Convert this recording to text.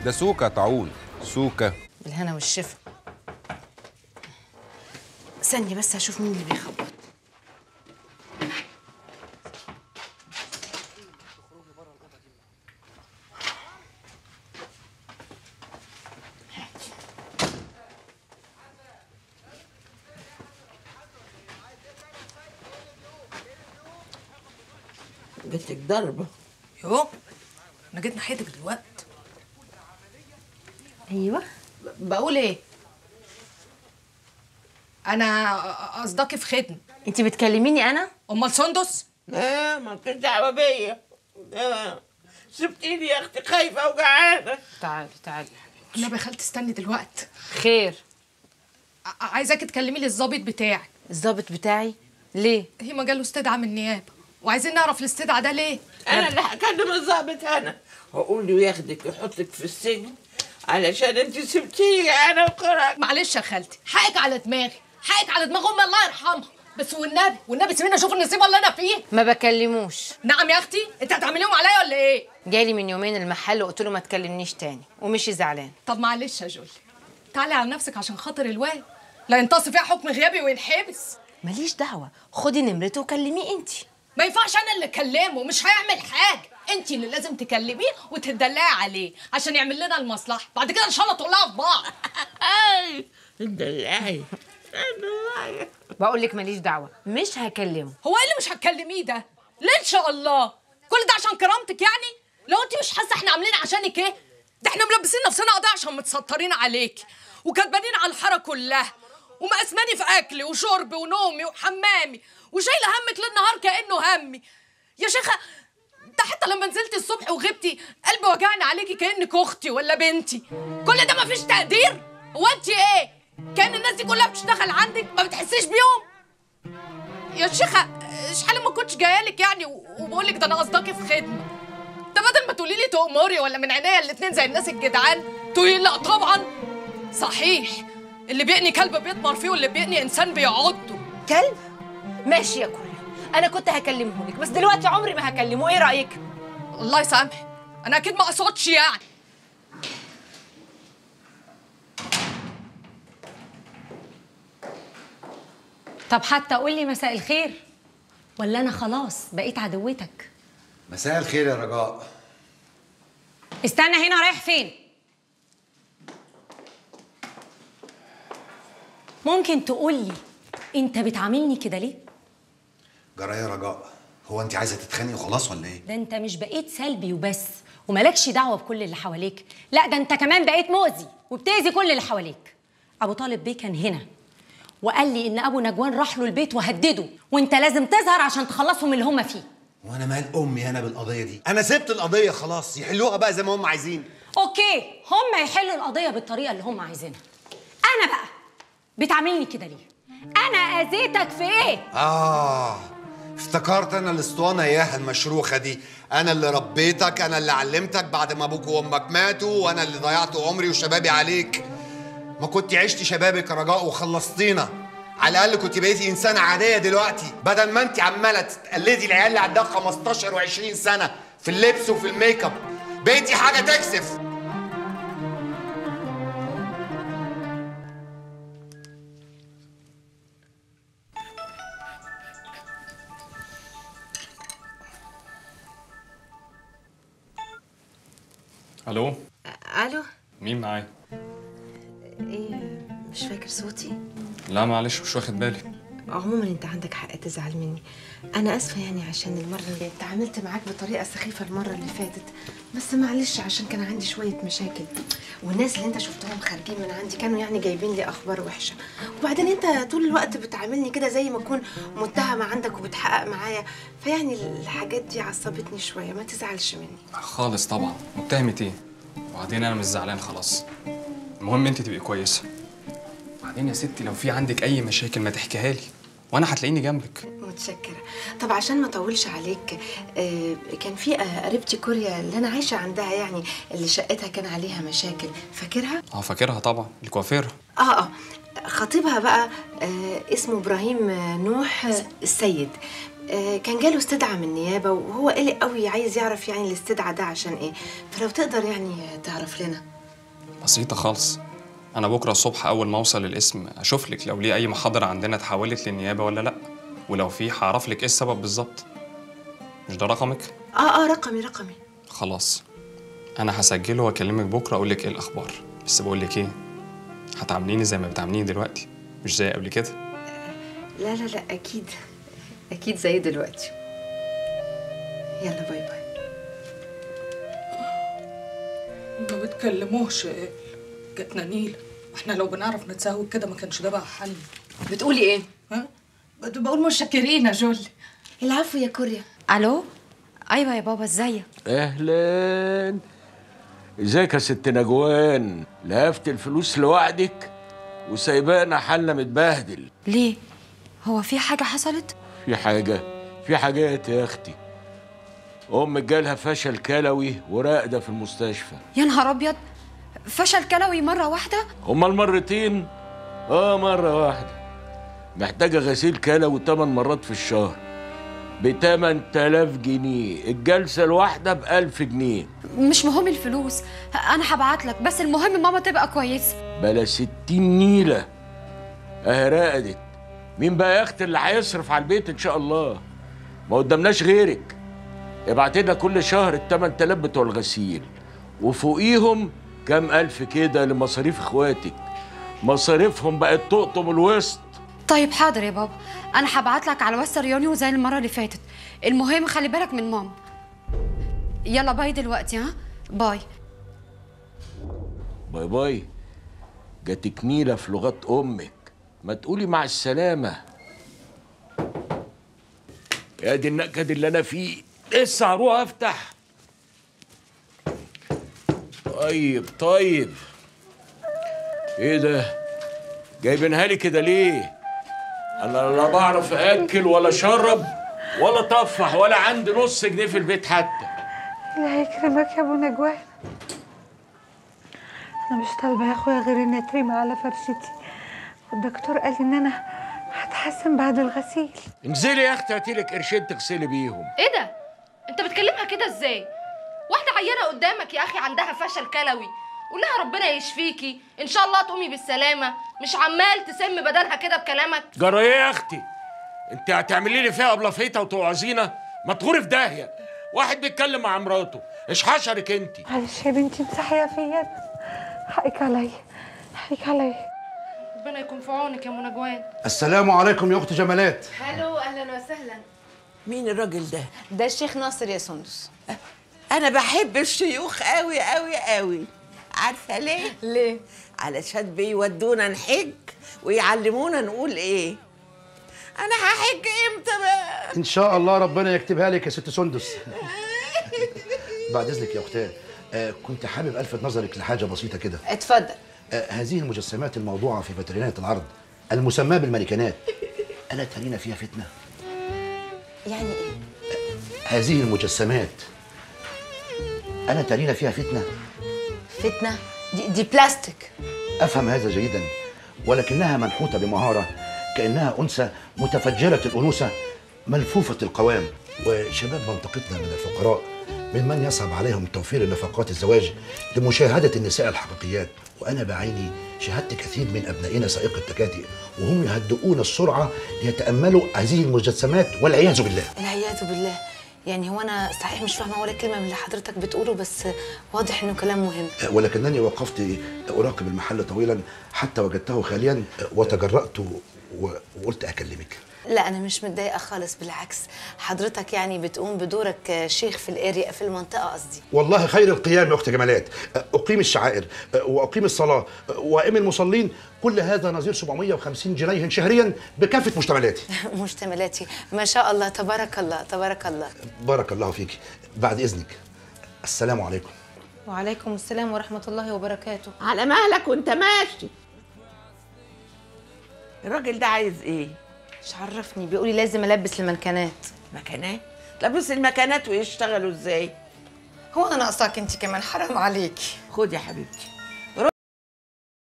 ده سوكه طاعون سوكه بالهنا والشفا استني بس هشوف مين اللي بيخبط بنتك ضربة يو انا جيت ناحيتك دلوقتي ايوه بقول ايه انا قصدكي في خدمه انت بتكلميني انا امال سندس لا ما انتش دعوة بيا لا. سبتيني يا اختي خايفة وجعانة تعالي تعالي النبي يا خالتي استني دلوقتي خير ع- عايزاكي تكلمي لي الظابط بتاعك الضابط بتاعي ليه هي ما جاله استدعاء من النيابه وعايزين نعرف الاستدعاء ده ليه انا اللي هكلم الظابط انا واقول له ياخدك ويحطك في السجن علشان انت سبتيني انا وقرأت معلش يا خالتي حقك على دماغي حقك على دماغ امي الله يرحمها بس والنبي والنبي سيبيني اشوف النصيب اللي انا فيه ما بكلموش نعم يا اختي انت هتعمليهم عليا ولا ايه جالي من يومين المحل وقلت له ما تكلمنيش تاني ومشي زعلان طب معلش يا جولي تعالي على نفسك عشان خاطر الواد لا ينتصف فيها حكم غيابي وينحبس ماليش دعوه خدي نمرته وكلميه انت ما ينفعش انا اللي اكلمه مش هيعمل حاجه انت اللي لازم تكلميه وتدلعي عليه عشان يعمل لنا المصلحه بعد كده ان شاء الله تقولها في بعض اي دلعي دلعي بقول لك ماليش دعوه مش هكلمه هو ايه اللي مش هتكلميه ده ليه ان شاء الله كل ده عشان كرامتك يعني لو انت مش حاسه احنا عاملين عشانك ايه ده احنا ملبسين نفسنا قضايا عشان متسترين عليك وكاتبانين على الحاره كلها ومقسماني في اكلي وشربي ونومي وحمامي وشايله همك ليل نهار كانه همي يا شيخه ده حتى لما نزلت الصبح وغبتي قلبي وجعني عليكي كانك اختي ولا بنتي كل ده مفيش تقدير هو انت ايه كان الناس دي كلها بتشتغل عندك ما بتحسيش بيهم يا شيخة شحال ما كنتش جايالك يعني و- وبقولك ده انا قصدكي في خدمة ده بدل ما تقولي لي تأمري ولا من عينيا الاتنين زي الناس الجدعان تقولي لا طبعا صحيح اللي بيقني كلب بيطمر فيه واللي بيقني انسان بيعضه كلب ماشي يا كوريا انا كنت هكلمه لك بس دلوقتي عمري ما هكلمه ايه رايك الله يسامحك انا اكيد ما اقصدش يعني طب حتى قول لي مساء الخير ولا انا خلاص بقيت عدوتك مساء الخير يا رجاء استنى هنا رايح فين ممكن تقول لي انت بتعاملني كده ليه جرى يا رجاء هو انت عايزه تتخانقي وخلاص ولا ايه ده انت مش بقيت سلبي وبس وملكش دعوه بكل اللي حواليك لا ده انت كمان بقيت مؤذي وبتاذي كل اللي حواليك ابو طالب بيه كان هنا وقال لي ان ابو نجوان راح له البيت وهدده وانت لازم تظهر عشان تخلصهم من اللي هم فيه وانا مال امي انا بالقضيه دي انا سبت القضيه خلاص يحلوها بقى زي ما هم عايزين اوكي هم يحلوا القضيه بالطريقه اللي هم عايزينها انا بقى بتعاملني كده ليه انا اذيتك في ايه اه افتكرت انا الاسطوانه اياها المشروخه دي انا اللي ربيتك انا اللي علمتك بعد ما ابوك وامك ماتوا وانا اللي ضيعت عمري وشبابي عليك ما كنت عشت شبابك يا رجاء وخلصتينا على الاقل كنت بقيتي انسانه عاديه دلوقتي بدل ما انت عماله تقلدي العيال اللي عندها 15 و20 سنه في اللبس وفي الميك اب بقيتي حاجه تكسف الو الو مين معايا ايه مش فاكر صوتي لا معلش مش واخد بالي عموما انت عندك حق تزعل مني انا اسفه يعني عشان المره اللي اتعاملت معاك بطريقه سخيفه المره اللي فاتت بس معلش عشان كان عندي شويه مشاكل والناس اللي انت شفتهم خارجين من عندي كانوا يعني جايبين لي اخبار وحشه وبعدين انت طول الوقت بتعاملني كده زي ما اكون متهمه عندك وبتحقق معايا فيعني الحاجات دي عصبتني شويه ما تزعلش مني خالص طبعا متهمة ايه وبعدين انا مش زعلان خلاص المهم انت تبقي كويسه بعدين يا ستي لو في عندك اي مشاكل ما تحكيها لي وانا هتلاقيني جنبك متشكرة طب عشان ما اطولش عليك آه، كان في آه، قريبتي كوريا اللي انا عايشة عندها يعني اللي شقتها كان عليها مشاكل فاكرها؟ اه فاكرها طبعا الكوافيره اه اه خطيبها بقى آه، اسمه ابراهيم آه، نوح آه، السيد آه، كان جاله استدعاء من النيابة وهو قلق قوي عايز يعرف يعني الاستدعاء ده عشان ايه فلو تقدر يعني آه، تعرف لنا بسيطة خالص أنا بكرة الصبح أول ما أوصل القسم أشوف لك لو ليه أي محاضرة عندنا اتحولت للنيابة ولا لأ ولو في هعرف لك إيه السبب بالظبط مش ده رقمك؟ اه اه رقمي رقمي خلاص أنا هسجله وأكلمك بكرة أقول لك إيه الأخبار بس بقول لك إيه هتعامليني زي ما بتعامليني دلوقتي مش زي قبل كده لا لا لا اكيد اكيد زي دلوقتي يلا باي باي ما بتكلموش جاتنا نيلة احنا لو بنعرف نتساوي كده ما كانش ده بقى حل بتقولي ايه ها بت- بقول متشكرين يا جولي العفو يا كوريا الو ايوه يا بابا ازيك اهلا ازيك يا ست نجوان لهفت الفلوس لوحدك وسايبانا حالنا متبهدل ليه هو في حاجه حصلت في حاجه في حاجات يا اختي امك جالها فشل كلوي وراقده في المستشفى يا نهار ابيض فشل كلوي مره واحده هما المرتين اه مره واحده محتاجه غسيل كلوي 8 مرات في الشهر ب 8000 جنيه الجلسه الواحده ب 1000 جنيه مش مهم الفلوس انا هبعت لك بس المهم ماما تبقى كويسه بلا ستين نيلة اهي رقدت مين بقى يا اختي اللي هيصرف على البيت ان شاء الله ما قدامناش غيرك ابعت لنا كل شهر التمن تلاف بتوع الغسيل وفوقيهم كام الف كده لمصاريف اخواتك مصاريفهم بقت تقطم الوسط طيب حاضر يا بابا انا هبعت لك على واتس ريونيو زي المره اللي فاتت المهم خلي بالك من ماما يلا باي دلوقتي ها باي باي باي جاتك نيلة في لغات امك ما تقولي مع السلامة يا دي النكد اللي انا فيه لسه هروح افتح طيب طيب ايه ده جايبينها لي كده ليه انا لا بعرف اكل ولا اشرب ولا طفح ولا عندي نص جنيه في البيت حتى الله يكرمك يا ابو نجوان انا مش طالبه يا اخويا غير اني اترمي على فرشتي والدكتور قال ان انا هتحسن بعد الغسيل انزلي يا اختي هاتيلك قرشين تغسلي بيهم ايه ده؟ انت بتكلمها كده ازاي؟ واحدة عيانة قدامك يا اخي عندها فشل كلوي قول لها ربنا يشفيكي ان شاء الله تقومي بالسلامة مش عمال تسم بدنها كده بكلامك جرى ايه يا اختي انت هتعملي لي فيها بلافيته وتوعظينا ما تغوري في داهيه واحد بيتكلم مع مراته ايش حشرك انت معلش يا بنتي امسحي يا فيا حقك عليا حقك عليا ربنا يكون في عونك يا منى جوان السلام عليكم يا اخت جمالات الو اهلا وسهلا مين الراجل ده ده الشيخ ناصر يا سندس انا بحب الشيوخ قوي قوي قوي عارفه ليه ليه علشان بيودونا نحج ويعلمونا نقول ايه انا هحج امتى بقى ان شاء الله ربنا يكتبها لك يا ست سندس بعد اذنك يا اختاه آه كنت حابب الفت نظرك لحاجه بسيطه كده اتفضل آه هذه المجسمات الموضوعه في فيترينات العرض المسماه بالمانيكانات الا ترين فيها فتنه يعني ايه هذه المجسمات الا ترين فيها فتنه فتنه دي, دي بلاستيك افهم هذا جيدا ولكنها منحوته بمهاره كانها انثى متفجره الانوثه ملفوفه القوام وشباب منطقتنا من الفقراء ممن يصعب عليهم توفير نفقات الزواج لمشاهده النساء الحقيقيات وانا بعيني شاهدت كثير من ابنائنا سائق التكاتك وهم يهدؤون السرعه ليتاملوا هذه المجسمات والعياذ بالله العياذ بالله يعني هو انا صحيح مش فاهمه ولا كلمه من اللي حضرتك بتقوله بس واضح انه كلام مهم ولكنني وقفت اراقب المحل طويلا حتى وجدته خاليا وتجرأت و- وقلت اكلمك لا انا مش متضايقه خالص بالعكس حضرتك يعني بتقوم بدورك شيخ في الاريا في المنطقه قصدي والله خير القيام يا اخت جمالات اقيم الشعائر واقيم الصلاه وائم المصلين كل هذا نظير 750 جنيه شهريا بكافه مشتملاتي مشتملاتي ما شاء الله تبارك الله تبارك الله بارك الله فيك بعد اذنك السلام عليكم وعليكم السلام ورحمه الله وبركاته على مهلك وانت ماشي الراجل ده عايز ايه مش عرفني بيقولي لازم البس المنكنات مكانات لابس المكانات ويشتغلوا ازاي هو انا ناقصاك انت كمان حرام عليكي خد يا حبيبتي